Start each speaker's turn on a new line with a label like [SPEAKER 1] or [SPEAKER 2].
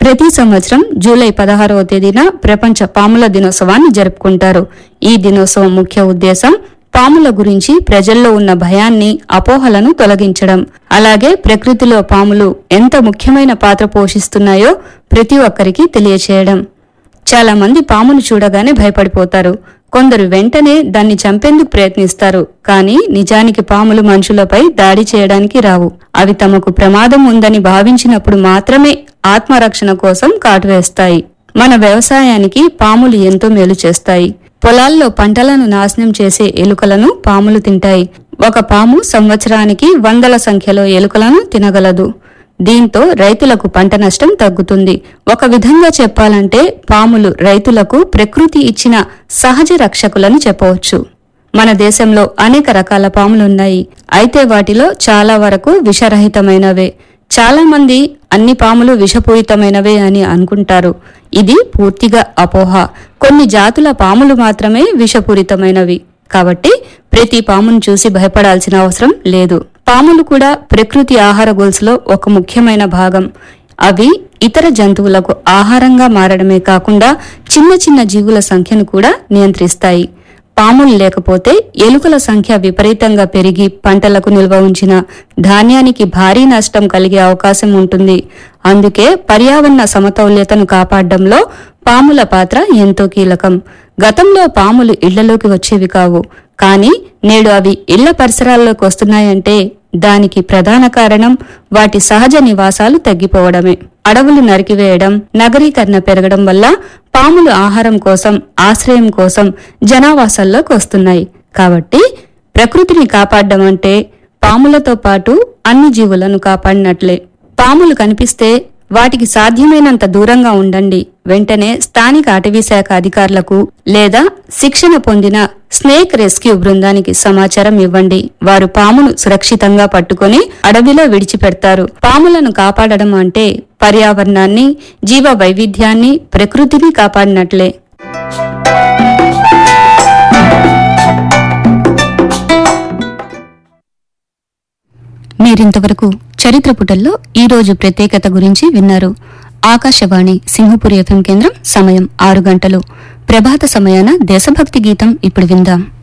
[SPEAKER 1] ప్రతి సంవత్సరం జూలై పదహారవ తేదీన ప్రపంచ పాముల దినోత్సవాన్ని జరుపుకుంటారు ఈ దినోత్సవం ముఖ్య ఉద్దేశం పాముల గురించి ప్రజల్లో ఉన్న భయాన్ని అపోహలను తొలగించడం అలాగే ప్రకృతిలో పాములు ఎంత ముఖ్యమైన పాత్ర పోషిస్తున్నాయో ప్రతి ఒక్కరికి తెలియచేయడం చాలా మంది పామును చూడగానే భయపడిపోతారు కొందరు వెంటనే దాన్ని చంపేందుకు ప్రయత్నిస్తారు కానీ నిజానికి పాములు మనుషులపై దాడి చేయడానికి రావు అవి తమకు ప్రమాదం ఉందని భావించినప్పుడు మాత్రమే ఆత్మరక్షణ కోసం కాటువేస్తాయి మన వ్యవసాయానికి పాములు ఎంతో మేలు చేస్తాయి పొలాల్లో పంటలను నాశనం చేసే ఎలుకలను పాములు తింటాయి ఒక పాము సంవత్సరానికి వందల సంఖ్యలో ఎలుకలను తినగలదు దీంతో రైతులకు పంట నష్టం తగ్గుతుంది ఒక విధంగా చెప్పాలంటే పాములు రైతులకు ప్రకృతి ఇచ్చిన సహజ రక్షకులని చెప్పవచ్చు మన దేశంలో అనేక రకాల పాములున్నాయి అయితే వాటిలో చాలా వరకు విషరహితమైనవే చాలా మంది అన్ని పాములు విషపూరితమైనవే అని అనుకుంటారు ఇది పూర్తిగా అపోహ కొన్ని జాతుల పాములు మాత్రమే విషపూరితమైనవి కాబట్టి ప్రతి పామును చూసి భయపడాల్సిన అవసరం లేదు పాములు కూడా ప్రకృతి ఆహార గొలుసులో ఒక ముఖ్యమైన భాగం అవి ఇతర జంతువులకు ఆహారంగా మారడమే కాకుండా చిన్న చిన్న జీవుల సంఖ్యను కూడా నియంత్రిస్తాయి పాములు లేకపోతే ఎలుకల సంఖ్య విపరీతంగా పెరిగి పంటలకు నిల్వ ఉంచిన ధాన్యానికి భారీ నష్టం కలిగే అవకాశం ఉంటుంది అందుకే పర్యావరణ సమతౌల్యతను కాపాడడంలో పాముల పాత్ర ఎంతో కీలకం గతంలో పాములు ఇళ్లలోకి వచ్చేవి కావు కానీ నేడు అవి ఇళ్ల పరిసరాల్లోకి వస్తున్నాయంటే దానికి ప్రధాన కారణం వాటి సహజ నివాసాలు తగ్గిపోవడమే అడవులు నరికివేయడం నగరీకరణ పెరగడం వల్ల పాములు ఆహారం కోసం ఆశ్రయం కోసం జనావాసాల్లోకి వస్తున్నాయి కాబట్టి ప్రకృతిని కాపాడడం అంటే పాములతో పాటు అన్ని జీవులను కాపాడినట్లే పాములు కనిపిస్తే వాటికి సాధ్యమైనంత దూరంగా ఉండండి వెంటనే స్థానిక అటవీ శాఖ అధికారులకు లేదా శిక్షణ పొందిన స్నేక్ రెస్క్యూ బృందానికి సమాచారం ఇవ్వండి వారు పామును సురక్షితంగా పట్టుకొని అడవిలో విడిచిపెడతారు పాములను కాపాడడం అంటే పర్యావరణాన్ని జీవ వైవిధ్యాన్ని ప్రకృతిని కాపాడినట్లే మీరింతవరకు చరిత్ర పుటల్లో ఈ రోజు ప్రత్యేకత గురించి విన్నారు ఆకాశవాణి సింహపురి ఎఫ్ఎం కేంద్రం సమయం ఆరు గంటలు ప్రభాత సమయాన దేశభక్తి గీతం ఇప్పుడు విందాం